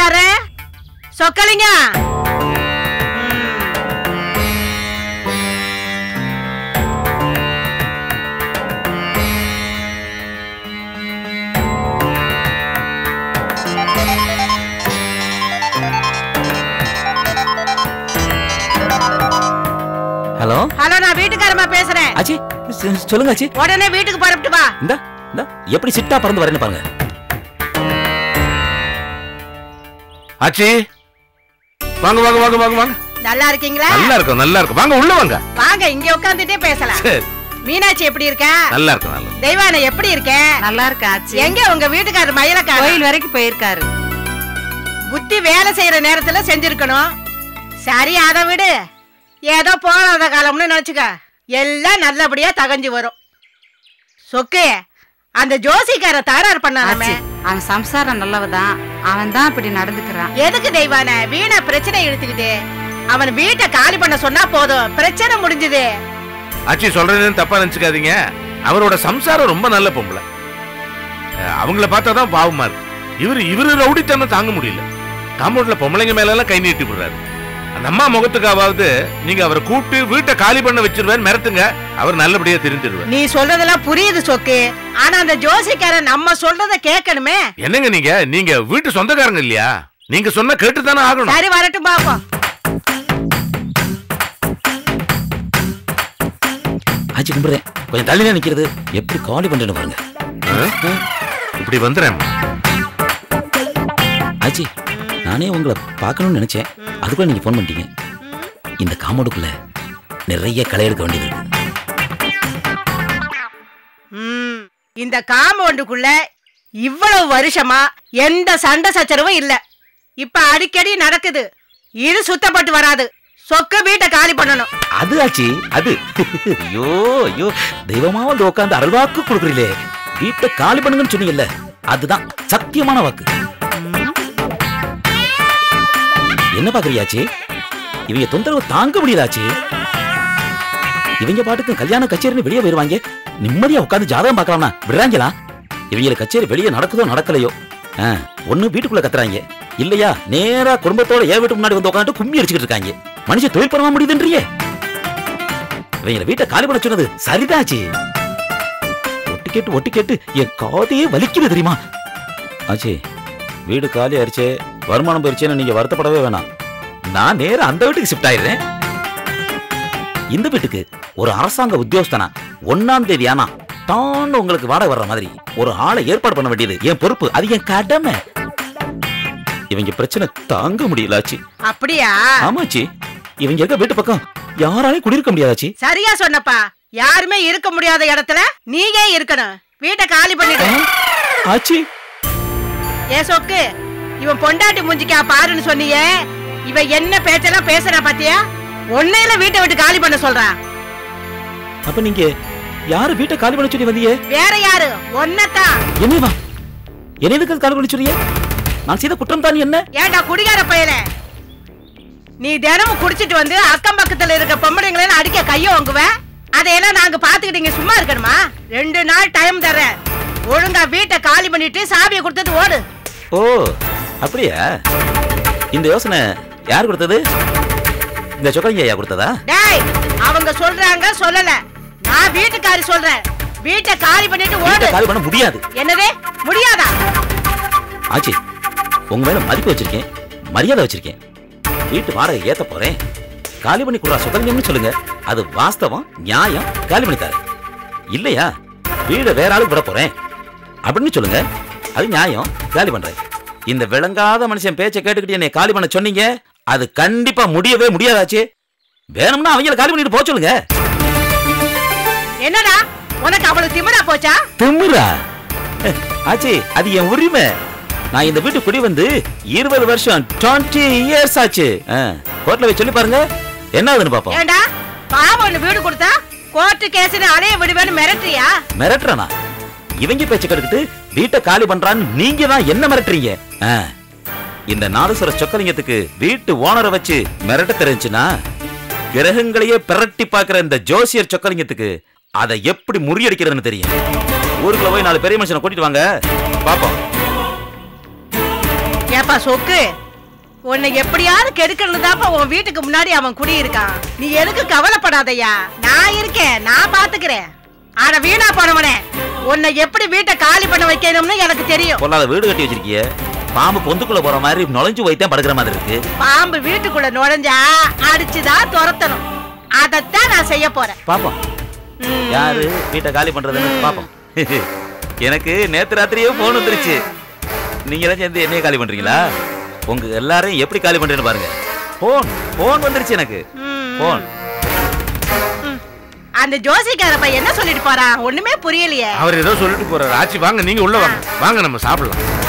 வீட்டுக்காரே Chokkalinga hello hello நான் வீட்டுக்காரமா பேசுறேன் ஆச்சி சொ- சொல்லுங்க ஆச்சி உடனே வீட்டுக்கு புறப்பட்டு வா இந்த இந்த எப்படி சிட்டா பறந்து வரேன்னு பாருங்க ஆச்சி வாங்க வாங்க வாங்க வாங்க வாங்க நல்லா இருக்கீங்களா நல்லா இருக்கும் நல்லா இருக்கும் வாங்க உள்ள வாங்க வாங்க இங்க உட்காந்துட்டே பேசலாம் சரி மீனாட்சி எப்படி இருக்க நல்லா இருக்கும் நல்லா இருக்கும். தெய்வானை எப்படி இருக்க நல்லா இருக்கா ஆச்சி எங்க உங்க வீட்டுக்காரர் மயிலக்கார கோயில் வரைக்கும் போயிருக்காரு புத்தி வேலை செய்யற நேரத்துல செஞ்சிருக்கணும் சரி அதை விடு ஏதோ போகாத காலம்னு நினைச்சுக்க எல்லாம் நல்லபடியா தகஞ்சு வரும் சொக்கு அந்த ஜோசிக்கார தகராறு பண்ணாமே ஆச்சி அவன் சம்சாரம் நல்லவதான் அவன் தான் இப்படி நடந்துக்கிறான் எதுக்கு தெய்வான வீணா பிரச்சனை இழுத்துக்கிட்டு அவன் வீட்டை காலி பண்ண சொன்னா போதும் பிரச்சனை முடிஞ்சது ஆச்சி சொல்றதுன்னு தப்பா நினைச்சுக்காதீங்க அவரோட சம்சாரம் ரொம்ப நல்ல பொம்பளை அஹ், அவங்கள பார்த்தா தான் பாவமா இருக்கு இவரு இவரு ரவுடித்தனம் தாங்க முடியல காம்பவுண்ட்ல பொம்பளைங்க மேல எல்லாம் கை நீட்டி விடுறாரு அந்த அம்மா முகத்துக்காவது நீங்க அவரை கூப்பிட்டு வீட்டை காலி பண்ண வச்சிருவேன் மிரட்டுங்க அவர் நல்லபடியா தெரிஞ்சிருவார் நீ சொல்றதெல்லாம் புரியுது சொக்கு ஆனா அந்த ஜோசிக்காரன் நம்ம சொல்றத கேட்கணுமே என்னங்க நீங்க நீங்க வீட்டு சொந்தக்காரங்க இல்லையா நீங்க சொன்னா கேட்டு தானே ஆகணும் சரி வரட்டும் பாப்போம் ஆச்சி கும்பிடுறேன் கொஞ்சம் தள்ளி நிக்கிறது எப்படி காலி பண்றேன்னு பாருங்க அஹ், இப்படி வந்துடுறேன் ஆச்சி நானே உங்களை பார்க்கணும்னு நினைச்சேன் அதுக்குள்ள நீங்க ஃபோன் பண்ணிட்டீங்க இந்த காமோடுக்குள்ள நிறைய களை எடுக்க வேண்டியது இருக்கு ம், இந்த காம்பவுண்டுக்குள்ள இவ்வளவு வருஷமா எந்த சண்டை சச்சரவும் இல்ல இப்ப அடிக்கடி நடக்குது இது சுத்தப்பட்டு வராது சொக்க வீட்டை காலி பண்ணணும் அது ஆச்சி அது ஐயோ ஐயோ தெய்வமா வந்து உட்காந்து அருள்வாக்கு கொடுக்குறீங்களே வீட்டை காலி பண்ணுங்கன்னு சொன்னீங்கல்ல அதுதான் சத்தியமான வாக்கு என்ன பாக்குறியாச்சி இவங்க தொந்தரவு தாங்க முடியலாச்சு இவங்க பாட்டுக்கு கல்யாண கச்சேரின்னு வெளியே போயிருவாங்க நிம்மதியா உட்காந்து ஜாதகம் பார்க்கலாம்னா விடுறாங்களா இவங்க கச்சேரி வெளியே நடக்குதோ நடக்கலையோ ஆ, ஒண்ணு வீட்டுக்குள்ள கத்துறாங்க இல்லையா நேரா குடும்பத்தோட ஏன் வீட்டு முன்னாடி வந்து உட்காந்து கும்மி அடிச்சுக்கிட்டு இருக்காங்க மனுஷன் தொழில் பண்ண முடியுதுன்றியே இவங்க வீட்டை காலி பண்ண சொன்னது சரிதாச்சு ஒட்டு கேட்டு ஒட்டு கேட்டு என் காதையே வலிக்குது தெரியுமா ஆச்சி வீடு காலி ஆயிடுச்சே வருமானம் போயிருச்சேன்னு நீங்க வருத்தப்படவே வேணாம் நான் நேரா அந்த வீட்டுக்கு ஷிஃப்ட் ஆயிடுறேன் இந்த வீட்டுக்கு ஒரு அரசாங்க உத்தியோகஸ்தனா ஒன்னாம் தேதி ஆனா தான் உங்களுக்கு வாடகை வர்ற மாதிரி ஒரு ஆளை ஏற்பாடு பண்ண வேண்டியது என் பொறுப்பு அது என் கடமை இவங்க பிரச்சனை தாங்க முடியலாச்சு அப்படியா ஆமாச்சி இவங்க இருக்க வீட்டு பக்கம் யாராலையும் குடியிருக்க முடியாதாச்சி சரியா சொன்னப்பா யாருமே இருக்க முடியாத இடத்துல நீங்க இருக்கணும் வீட்டை காலி பண்ணிடு ஆச்சி ஏ சொக்கு இவன் பொண்டாட்டி மூஞ்சிக்கா பாருன்னு சொன்னியே இவன் என்ன பேச்செல்லாம் பேசுறா பாத்தியா ஒன்னையில வீட்டை விட்டு காலி பண்ண சொல்றான் அப்ப நீங்க யாரு வீட்டை காலி பண்ண சொல்லி வந்தீங்க வேற யாரு ஒன்னதான் என்னவா என்ன எதுக்கு காலி பண்ண சொல்லிய நான் செய்த குற்றம் தான் என்ன ஏன்டா குடிகார பயல நீ தினமும் குடிச்சிட்டு வந்து அக்கம் பக்கத்துல இருக்க பொம்பளைங்களை எல்லாம் அடிக்க கைய வாங்குவ அதையெல்லாம் நாங்க பாத்துக்கிட்டு இங்க சும்மா இருக்கணுமா ரெண்டு நாள் டைம் தரேன் ஒழுங்கா வீட்டை காலி பண்ணிட்டு சாவியை கொடுத்துட்டு ஓடு ஓ அப்படியா இந்த யோசனை யார் கொடுத்தது இந்த சொக்கலிங்க ஐயா கொடுத்ததா டேய் அவங்க சொல்றாங்க சொல்லல நான் வீட்டுக்காரி சொல்றேன் வீட்டை காலி பண்ணிட்டு வீட்டை ஓடு காலி பண்ண முடியாது என்னது முடியாதா ஆச்சி உங்க மேல மதிப்பு வச்சிருக்கேன் மரியாதை வச்சிருக்கேன் வீட்டு வாடகை ஏத்த போறேன் காலி பண்ணி கொடுறா சுதந்திரம்னு சொல்லுங்க அது வாஸ்தவம் நியாயம் காலி பண்ணி தரேன் இல்லையா வீட வேற ஆளுக்கு விட போறேன் அப்படின்னு சொல்லுங்க அது நியாயம் காலி பண்றேன் இந்த விளங்காத மனுஷன் பேச்சை கேட்டுக்கிட்டு என்னை காலி பண்ண சொன்னீங்க அது கண்டிப்பா முடியவே முடியாதாச்சு வேணும்னா அவங்கள காலி பண்ணிட்டு போக சொல்லுங்க என்னடா உனக்கு அவ்வளவு திமிரா போச்சா திமிரா அஹ், ஆச்சி அது என் உரிமை நான் இந்த வீட்டு குடி வந்து இருபது வருஷம் டுவெண்ட்டி இயர்ஸ் ஆச்சு கோர்ட்ல போய் சொல்லி பாருங்க என்ன ஆகுதுன்னு பாப்போம் ஏண்டா பாவம் ஒண்ணு வீடு கொடுத்தா கோர்ட்டு கேஸ்னு அலைய விடுவேன்னு மிரட்டுறியா மிரட்டுறானா இவங்க பேச்ச கெடுக்கிட்டு வீட்டை காலி பண்றான்னு நீங்க தான் என்ன மிரட்டுறீங்க ஆ, இந்த நாதஸ்வர சொக்கலிங்கத்துக்கு வீட்டு ஓனரை வச்சு மிரட்ட தெரிஞ்சுன்னா கிரகங்களையே பிரட்டி பார்க்கிற இந்த ஜோசியர் சொக்கலிங்கத்துக்கு அதை எப்படி முறியடிக்கிறதுன்னு தெரியும் ஊருக்குள்ள போய் நாலு பெரிய மனுஷனை கூட்டிட்டு வாங்க பாப்போம் ஏப்பா சொக்கு உன்னை எப்படியாவது கெடுக்கணும் தாப்பா உன் வீட்டுக்கு முன்னாடி அவன் குடியிருக்கான் நீ எதுக்கு கவலைப்படாதய்யா நான் இருக்கேன் நான் பாத்துக்கிறேன் ஆனா வீணா போனவனே உன்னை எப்படி வீட்டை காலி பண்ண வைக்கணும்னு எனக்கு தெரியும் பொல்லாத வீடு கட்டி வச்சிருக்கிய பாம்பு பொந்துக்குள்ள போற மாதிரி நுழைஞ்சு வைத்தான் படுக்கிற மாதிரி இருக்கு பாம்பு வீட்டுக்குள்ள நுழைஞ்சா அடிச்சுதான் துரத்தணும் அதைத்தான் நான் செய்ய போறேன் பாப்போம் ம். யாரு வீட்டை காலி பண்றதுன்னு பாப்போம் எனக்கு நேத்து ராத்திரியே போன் வந்துருச்சு நீங்க எல்லாம் சேர்ந்து என்னைய காலி பண்றீங்களா உங்க எல்லாரையும் எப்படி காலி பண்றேன்னு பாருங்க போன் போன் வந்துருச்சு எனக்கு ம். போன் ம். அந்த ஜோசிக்கார பையன் என்ன சொல்லிட்டு போறான் ஒண்ணுமே புரியலையே அவர் ஏதோ சொல்லிட்டு போறாரு ஆச்சி வாங்க நீங்க உள்ள வாங்க வாங்க நம்ம சாப்பிடலாம்